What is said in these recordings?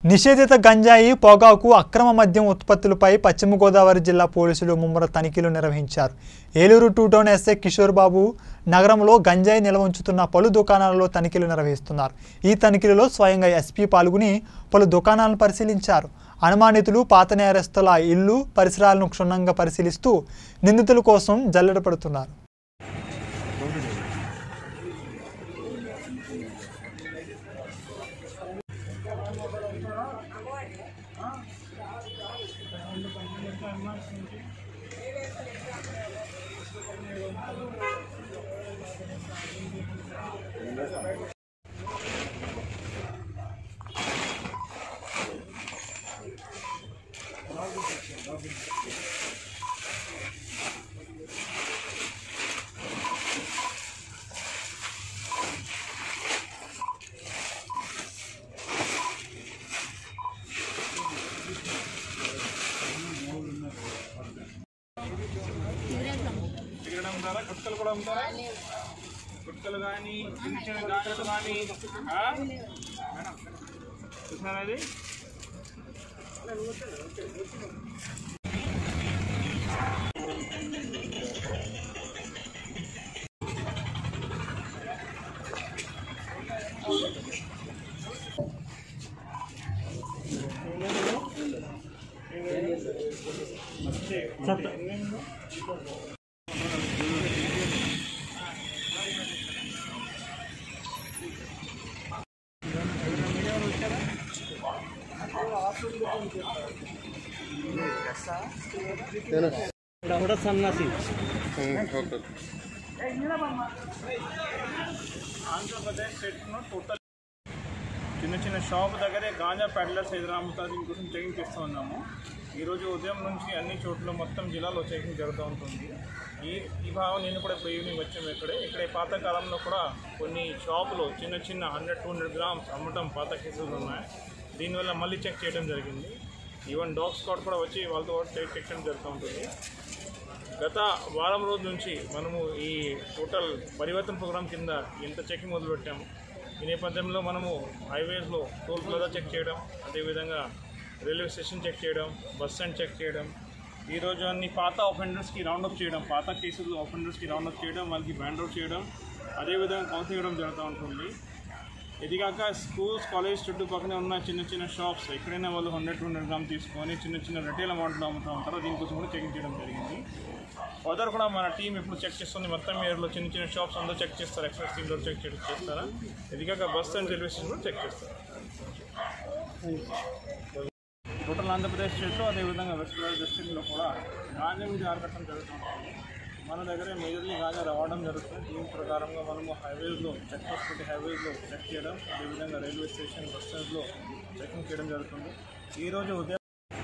నిషేధిత గంజాయి పొగాకు అక్రమ మద్యం ఉత్పత్తులపై పశ్చిమ గోదావరి జిల్లా పోలీసులు ముమ్మర తనిఖీలు నిర్వహించారు Eluru two town SI Kishore Babu నగరంలో గంజాయి నిల్వ ఉంచుతున్న పలు దుకాణాలలో తనిఖీలు నిర్వహిస్తున్నారు ఈ తనిఖీలలో స్వయంగా ఎస్పీ పాల్గొని పలు దుకాణాలను పరిశీలించారు అనుమానితులు పాత నేరస్తుల ఇల్లు పరిసరాలను క్షుణ్ణంగా పరిశీలిస్తూ నిందితుల కోసం జల్లెడ పడుతున్నారు ఇక్కడ అమ్ముతారా గుట్కలు కూడా అమ్ముతారా గుట్కలు కానీ చిన్న చిన్న గాజులు కానీ చూసారా ఇది కూడా సన్నాసి ఆంధ్రప్రదేశ్ స్టేట్లో టోటల్ చిన్న చిన్న షాప్ దగ్గరే గాంజా పెడ్లర్స్ ఎదురు అమ్ముతారు దీనికోసం చెకింగ్ చేస్తూ ఉన్నాము ఈరోజు ఉదయం నుంచి అన్ని చోట్ల మొత్తం జిల్లాలో చెకింగ్ జరుగుతూ ఉంటుంది ఈ ఈ భాగం నేను కూడా ఇప్పుడు ఈవినింగ్ వచ్చాము ఇక్కడే ఇక్కడ ఈ పాత కాలంలో కూడా కొన్ని షాపులు చిన్న చిన్న హండ్రెడ్ టూ హండ్రెడ్ గ్రామ్స్ అమ్మటం పాత కేసులు ఉన్నాయి దీనివల్ల మళ్ళీ చెక్ చేయడం జరిగింది ఈవెన్ డాగ్ స్కాట్ కూడా వచ్చి వాళ్ళతో చెక్ చేయడం జరుగుతూ ఉంటుంది గత వారం రోజుల నుంచి మనము ఈ టోటల్ పరివర్తన ప్రోగ్రామ్ కింద ఇంత చెకింగ్ మొదలుపెట్టాము ఈ నేపథ్యంలో మనము హైవేస్లో టోల్ ప్లాజా చెక్ చేయడం అదేవిధంగా రైల్వే స్టేషన్ చెక్ చేయడం బస్ స్టాండ్ చెక్ చేయడం ఈరోజు అన్ని పాత ఆఫెండర్స్కి రౌండప్ చేయడం పాత కేసులు ఆఫెండర్స్కి రౌండప్ చేయడం వాళ్ళకి బ్యాండ్ అవుట్ చేయడం అదేవిధంగా కౌన్సిలింగ్ ఇవ్వడం జరుగుతూ ఉంటుంది ఇది కాక స్కూల్స్ కాలేజ్ చుట్టుపక్కనే ఉన్న చిన్న చిన్న షాప్స్ ఎక్కడైనా వాళ్ళు హండ్రెడ్ టూ హండ్రెడ్ గ్రామ్ తీసుకొని చిన్న చిన్న రిటైల్ అమౌంట్లో అమ్ముతూ ఉంటారో దీనికోసం కూడా చెకింగ్ చేయడం జరిగింది ఫర్దర్ కూడా మన టీం ఇప్పుడు చెక్ చేస్తుంది మొత్తం ఏరియాలో చిన్న చిన్న షాప్స్ అందరూ చెక్ చేస్తారు ఎక్స్ప్రెస్ టీంలో చెక్ చేయడం చేస్తారా ఇది కాక బస్ అండ్ రైల్వే స్టేషన్ కూడా చెక్ చేస్తారు టోటల్ ఆంధ్రప్రదేశ్ స్టేట్లో అదేవిధంగా వెస్ట్ గోదావరి డిస్ట్రిక్ట్లో కూడా గాంజా మీద అరకట్టడం జరుగుతుంది మన దగ్గర మేజర్లీ గాంజా రావడం జరుగుతుంది దీని ప్రకారంగా మనము హైవేస్లో చెక్ పోస్ట్ పెట్టి హైవేస్లో చెక్ చేయడం అదేవిధంగా రైల్వే స్టేషన్ బస్ స్టాండ్లో చెకింగ్ చేయడం జరుగుతుంది ఈరోజు ఉదయం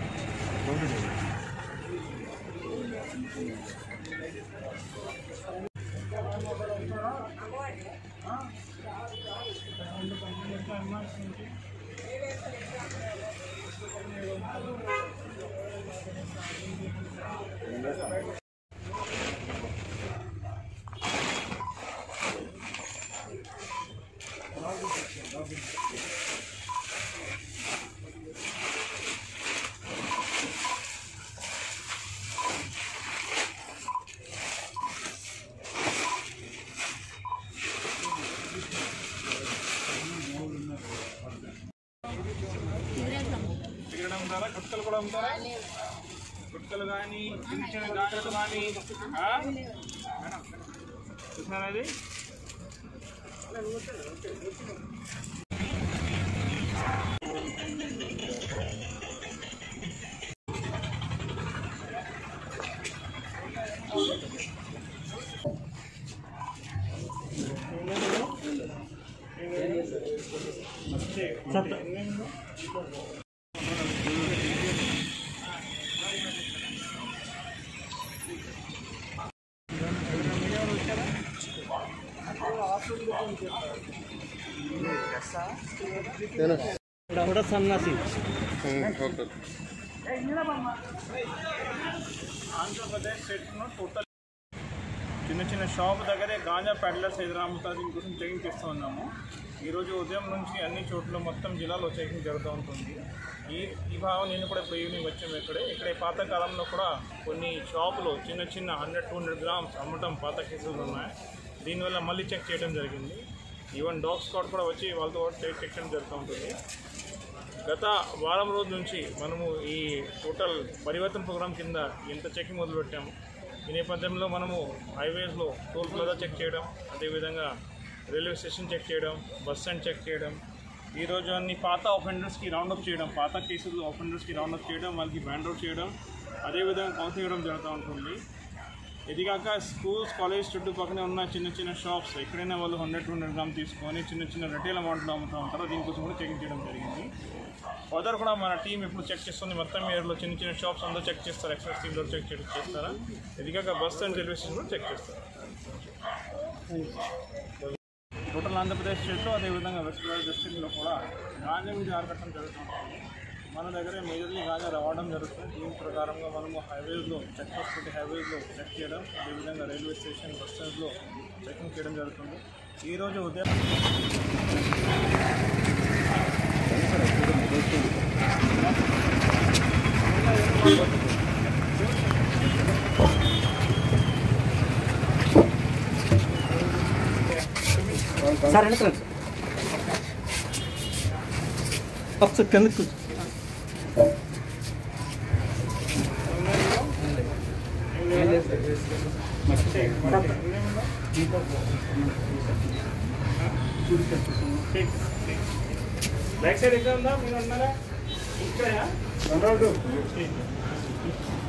ఇక్కడ అమ్ముతారా గుట్కలు కూడా అమ్ముతారా గుట్కలు కానీ చిన్న చిన్న గాజులు కానీ చూసారా ఇది కూడా సన్నాసి ఆంధ్రప్రదేశ్ స్టేట్లో టోటల్ చిన్న చిన్న షాప్ దగ్గరే గాంజా పెడ్లర్స్ ఎదురమ్ముతారు దీనికోసం చెకింగ్ చేస్తూ ఉన్నాము ఈరోజు ఉదయం నుంచి అన్ని చోట్ల మొత్తం జిల్లాలో చెకింగ్ జరుగుతూ ఉంటుంది ఈ ఈ భాగం నేను కూడా ఇప్పుడు ఈవినింగ్ వచ్చాము ఇక్కడే ఇక్కడ ఈ పాత కాలంలో కూడా కొన్ని షాపులు చిన్న చిన్న హండ్రెడ్ టూ హండ్రెడ్ గ్రామ్స్ అమ్మటం పాత కేసులు ఉన్నాయి దీనివల్ల మళ్ళీ చెక్ చేయడం జరిగింది ఈవెన్ డాగ్ స్క్వాడ్ కూడా వచ్చి వాళ్ళతో చెక్ చెక్ చేయడం జరుగుతూ ఉంటుంది గత వారం రోజుల నుంచి మనము ఈ టోటల్ పరివర్తన ప్రోగ్రాం కింద ఎంత చెకింగ్ మొదలుపెట్టాము ఈ నేపథ్యంలో మనము హైవేస్లో టోల్ ప్లాజా చెక్ చేయడం అదేవిధంగా రైల్వే స్టేషన్ చెక్ చేయడం బస్ స్టాండ్ చెక్ చేయడం ఈరోజు అన్ని పాత ఆఫెండర్స్కి రౌండప్ చేయడం పాత కేసులు ఆఫెండర్స్కి రౌండప్ చేయడం వాళ్ళకి బ్యాండ్ అవుట్ చేయడం అదేవిధంగా కౌన్సిల్ చేయడం జరుగుతూ ఉంటుంది ఇది కాక స్కూల్స్ కాలేజ్ చుట్టుపక్కనే ఉన్న చిన్న చిన్న షాప్స్ ఎక్కడైనా వాళ్ళు హండ్రెడ్ టూ హండ్రెడ్ గ్రామ్ తీసుకొని చిన్న చిన్న రిటైల్ అమౌంట్లో అమ్ముతూ ఉంటారు దీనికోసం కూడా చెకింగ్ చేయడం జరిగింది ఫర్దర్ కూడా మన టీం ఇప్పుడు చెక్ చేస్తుంది మొత్తం ఏరియాలో చిన్న చిన్న షాప్స్ అందరూ చెక్ చేస్తారు ఎక్స్ప్రెస్ టీంలో చెక్ చేయడం చేస్తారా ఇది కాక బస్ అండ్ రైల్వే స్టేషన్ కూడా చెక్ చేస్తారు టోటల్ ఆంధ్రప్రదేశ్ స్టేట్లో అదేవిధంగా వెస్ట్ గోదావరి డిస్ట్రిక్ట్లో కూడా గాంజా మీద అరకట్టడం జరుగుతుంది మన దగ్గర మేజర్లీ గాంజా రావడం జరుగుతుంది దీని ప్రకారంగా మనము హైవేస్లో చెక్ పోస్ట్ పెట్టి హైవేస్లో చెక్ చేయడం అదేవిధంగా రైల్వే స్టేషన్ బస్ స్టాండ్స్లో చెకింగ్ చేయడం జరుగుతుంది ఈరోజు ఉదయం సార్ వెనక రండి ఒకసారి కిందకు కూర్చో. బ్యాక్ సైడ్ ఎక్కడ ఉందా మీరు అన్నారా ఇక్కడ